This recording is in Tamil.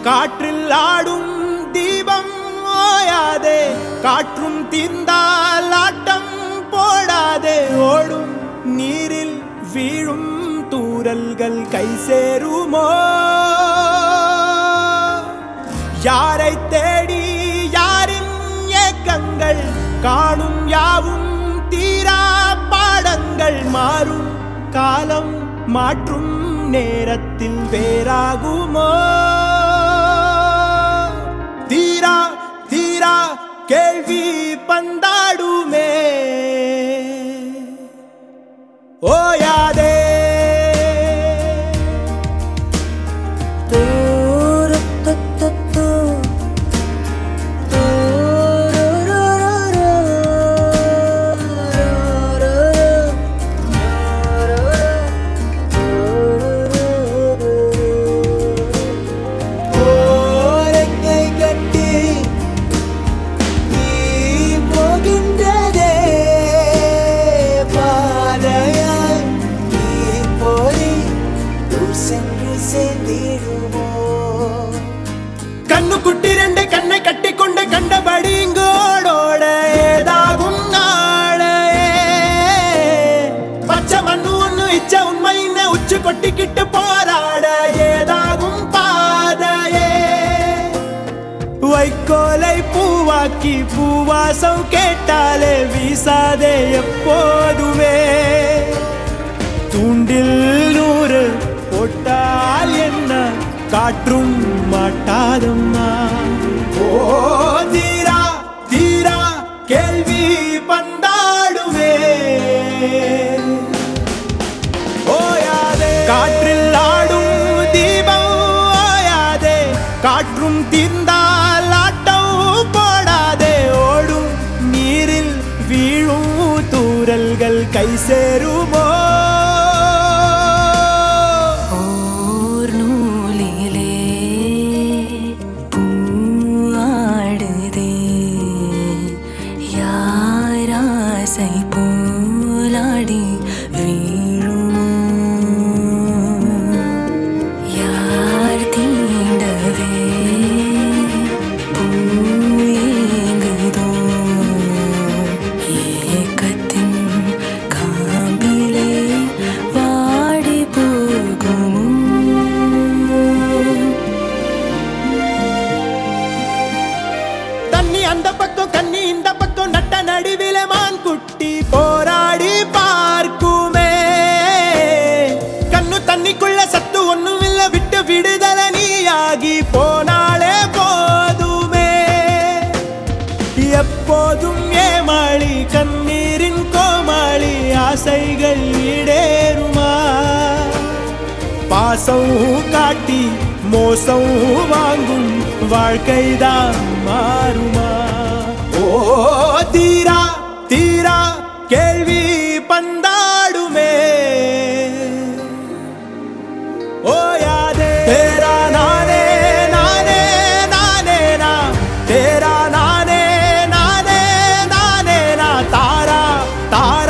காற்றில் ஆடும் தீபம் ஓயாதே காற்றும் தீர்ந்தால் ஆட்டம் போடாதே ஓடும் நீரில் வீழும் தூரல்கள் கை சேருமோ யாரை தேடி யாரின் ஏக்கங்கள் காணும் யாவும் தீரா பாடங்கள் மாறும் காலம் மாற்றும் நேரத்தில் வேறாகுமோ தீரா தீரா கேள்வி பந்தாடுமே ஓயாதே ஓரங்கை கட்டி நீ போகின்றதே பாதையாய் நீ போய் தூர் சென்று சேர்ந்திடுமோ கண்ணு குட்டி ரெண்டு கண்ணை கட்டிக்கொண்டு கண்டபடி இங்கு ஓடோட ஏதாகும் நாளே பச்சை மண்ணு ஒண்ணு இச்ச உண்மைன்னு உச்சு கொட்டிக்கிட்டு போராட ஏதாகும் பாதையே வைக்கோலை பூவாக்கி பூவாசம் கேட்டாலே வீசாதே எப்போதுமே தூண்டில் நூறு போட்டால் என்ன காற்றும் மாட்டாதம்மா ஓ தீரா தீரா கேள்வி பந்தாடுமே ஓயாதே காற்றில் ஆடும் தீபம் ஓயாதே காற்றும் தீர்ந்தால் ஆட்டம் போடாதே ஓடும் நீரில் வீழும் தூரல்கள் கை சேருமோ ஓர் நூலிலே பூவாடுதே யாராசை போலாடி வீழுமோ யார் தீண்டவே பூயேங்குதோ ஏக்கத்தின் காம்பிலே வாடி போகுமோ தண்ணி அந்த பக்கம் கண்ணி இந்த பக்கம் நட்ட நடுவில மான் குட்டி போராடி பார்க்குமே கண்ணு தண்ணிக்குள்ள சத்து ஒண்ணும் இல்ல விட்டு விடுதல நீயாகி போனாலே போதுமே எப்போதும் ஏமாளி கண்ணீரின் கோமாளி ஆசைகள் ஈடேறுமா பாசம் காட்டி மோசம் வாங்கும் வாழ்க்கைதான் மாறுமா ஓ தீரா தீரா கேள்வி பந்தாடுமே ஓயாதே தேரா நானே நானே நானே நா தேரா நானே நானே நானே நா தாரா தாரா